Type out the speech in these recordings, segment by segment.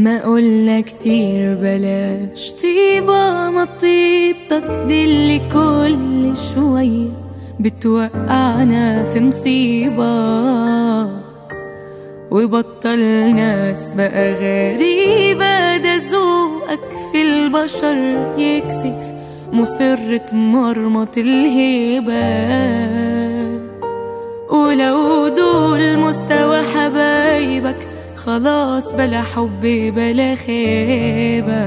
ما قلنا كتير بلاش طيبة ما طيبتك دي اللي كل شوية بتوقعنا في مصيبة وبطل ناس بقى غريبة ده ذوقك في البشر يكسف مصر تمرمط الهيبة ولو دول مستوى حبايبك خلاص بلا حب بلا خيبة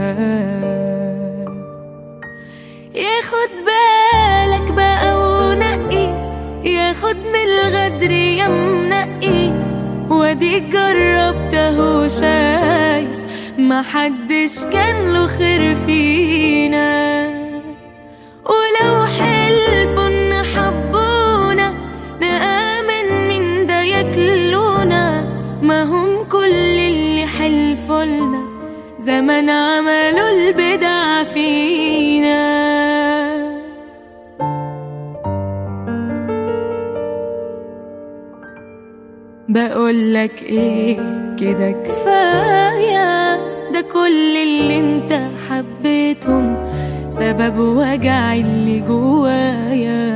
ياخد بالك بقى ونقي ياخد من الغدر يا منقي واديك جربته شايف محدش كان له خير فينا ولو حلفوا ان حبونا نآمن من ده ياكلونا ما هم كل اللي حلفوا لنا زمان عملوا البدع فينا بقولك ايه كده كفاية ده كل اللي انت حبيتهم سبب وجع اللي جوايا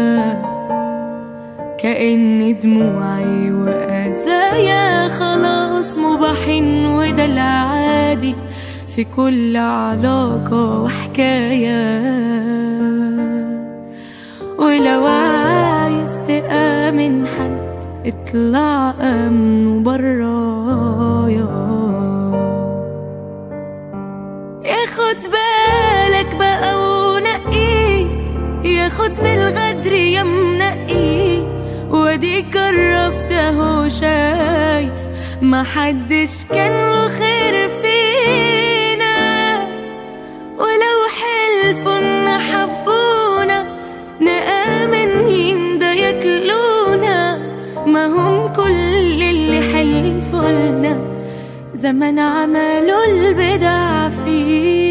كأن دموعي وأذايا خلاص مباحين وده العادي في كل علاقة وحكاية ولو عايز تآمن حد اطلع أمنه برايا ياخد بالك بقى ونقي ياخد من الغدر يا منقي واديك جربته شايف محدش كان له خير فينا ولو حلفوا ان حبونا نآمن مين ده ياكلونا ما هم كل اللي حلفوا لنا زمان عملوا البدع فينا